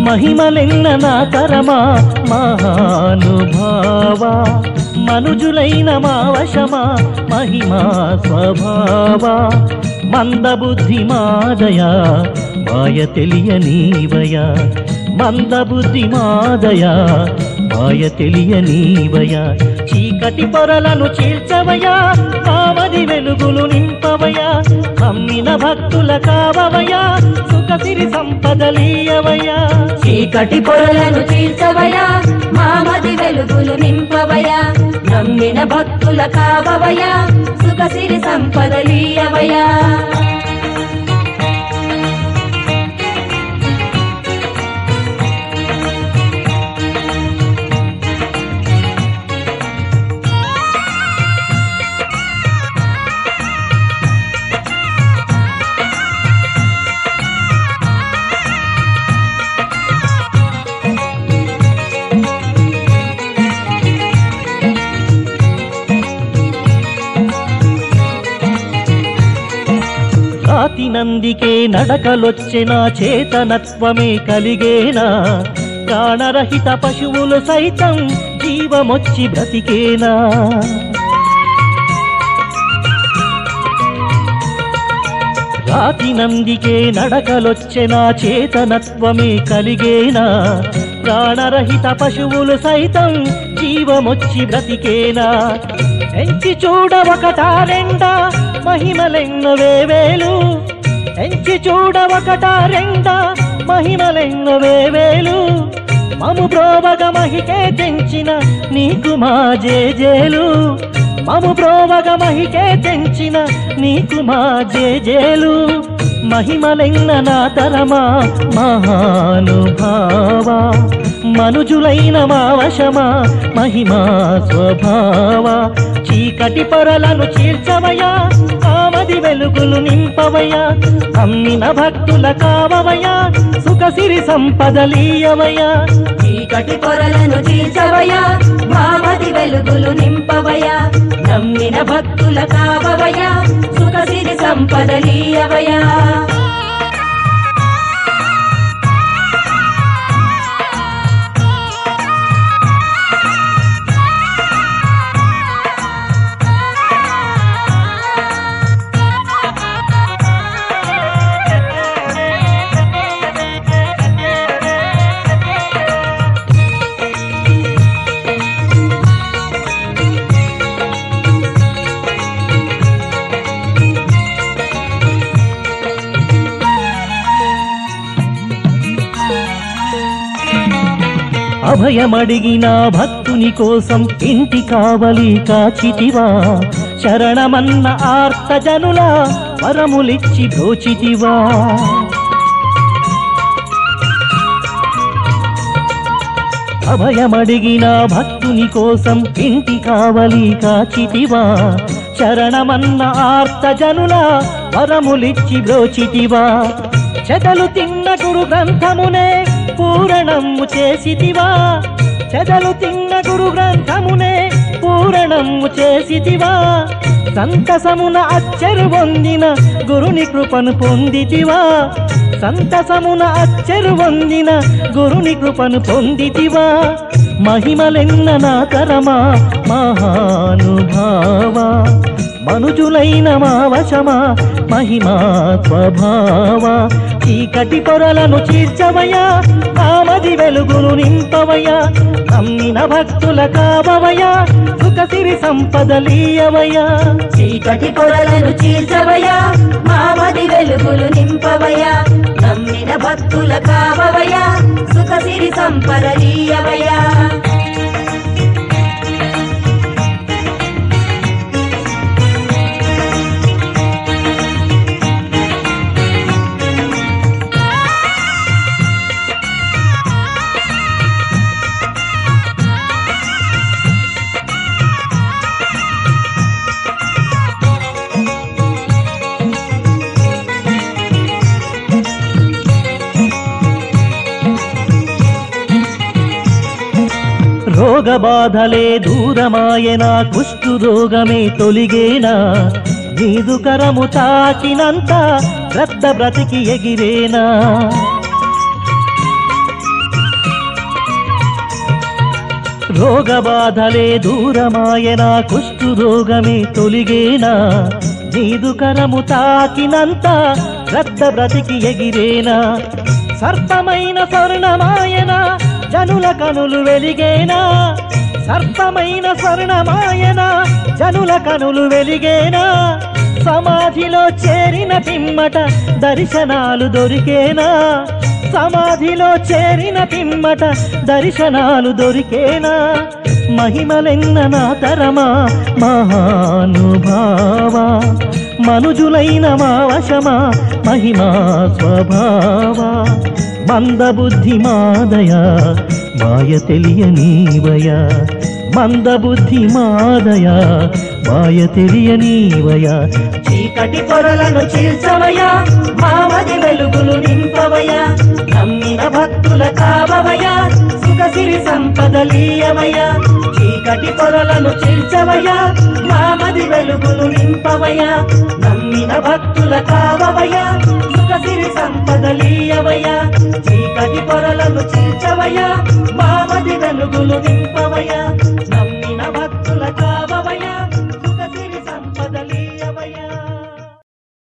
మహిమలెన్న నా తరమా మహానుభావ మనుజులైన మా వశమా మహిమా స్వభావ మందబుద్ధి మాదయా మాయ తెలియనీవయా మందబుద్ధి మాదయా మాయ తెలియనీవయా చీకటి పొరలను చీల్చవయా కామది వెలుగులు నింపవయా నమ్మిన భక్తుల కావవయా సుఖసిరి సంపదలీయవయా చీకటి పొరలను చీల్చవయా మామది వెలుగులు నింపవయా నమ్మిన భక్తుల కావవయా సుఖసిరి సంపదలీయవయా రాతి నందికే నడకలొచ్చిన చేతనత్వమే కలిగేనా ప్రాణరహిత పశువులు సైతం జీవమొచ్చి బ్రతికేనా రాతి నందికే నడకలొచ్చిన చేతనత్వమే కలిగేనా ప్రాణరహిత పశువులు సైతం జీవమొచ్చి బ్రతికేనా ఎంచి చూడ ఒకటా రెండా మహిమలెన్న వేవేలు ఎంచి చూడ ఒకటా రెండా మహిమలెన్న వేవేలు మము బ్రోవగ మహికే తెంచిన నీకు మా జేజేలు మము బ్రోవగ మహికే తెంచిన నీకు మా జేజేలు మహిమలెన్న నా తరమా మహానుభావ మనుజులైన మా వశమా మహిమా స్వభావ చీకటి పొరలను చీల్చవయా కామది వెలుగులు నింపవయా అమ్మిన భక్తుల కావవయా సుఖసిరి సంపదలీయవయా చీకటి పొరలను చీల్చవయా మామది వెలుగులు నింపవయా నమ్మిన భక్తుల కావవయా సుఖసిరి సంపదలీయవయా అభయమడిగిన భక్తుని కోసం ఇంటి కావలి కాచితివా శరణమన్న ఆర్త జనుల వరములిచ్చి బ్రోచితివా అభయమడిగిన భక్తుని కోసం ఇంటి కావలి కాచితివా శరణమన్న ఆర్త జనుల వరములిచ్చి బ్రోచితివా చెదలు తిన్న గురు గ్రంథమునే పూరణము చేసితివా చెదలు తిన్న గురు గ్రంథమునే పూరణము చేసితివా సంతసమున అచ్చరు పొందిన గురుని కృపను పొందితివా సంతసమున అచ్చరు పొందిన గురుని కృపను పొందితివా మహిమలెన్న నా తరమా మహానుభావ మనుజులైన మా వశమా మహిమా స్వభావ చీకటి పొరలను చీర్చవయా కామది వెలుగును నింపవయా నమ్మిన భక్తుల కావవయా సుఖసిరి సంపదలీయవయా చీకటి పొరలను చీల్చవయా మామది వెలుగులు నింపవయా నమ్మిన భక్తుల కావవయా సుఖసిరి సంపదలీయవయా రోగ బాధలే దూరమాయనా కుష్టు రోగమే తొలిగేనా నీదు కరము తాకినంత రద్ద బ్రతికి ఎగిరేనా రోగబాధలే దూరమాయనా కుష్టు రోగమే తొలిగేనా నీదు కరము తాకినంత రద్ద బ్రతికి ఎగిరేనా సర్పమైన స్వర్ణమాయన జనుల కనులు వెలిగేనా సర్పమైన స్వర్ణమాయన జనుల కనులు వెలిగేనా సమాధిలో చేరిన పిమ్మట దర్శనాలు దొరికేనా సమాధిలో చేరిన పిమ్మట దర్శనాలు దొరికేనా మహిమలెన్న నా తరమా మహానుభావా మనుజులైన మా వశమా మహిమా స్వభావా మందబుద్ధి మాదయ మాయ తెలియనీవయ మందబుద్ధి మాదయ మాయ తెలియనీవయ చీకటి పొరలను చీల్చవయా మామది వెలుగులు నింపవయా నమ్మిన భక్తుల కావవయా సుఖసిరి సంపదలీయవయా చీకటి పొరలను చీల్చవయా మామది వెలుగులు నింపవయా నమ్మిన భక్తుల కావవయా సుఖసిరి సంపదలీయవయా చీకటి పొరలను చీల్చవయా మామది వెలుగులు నింపవయా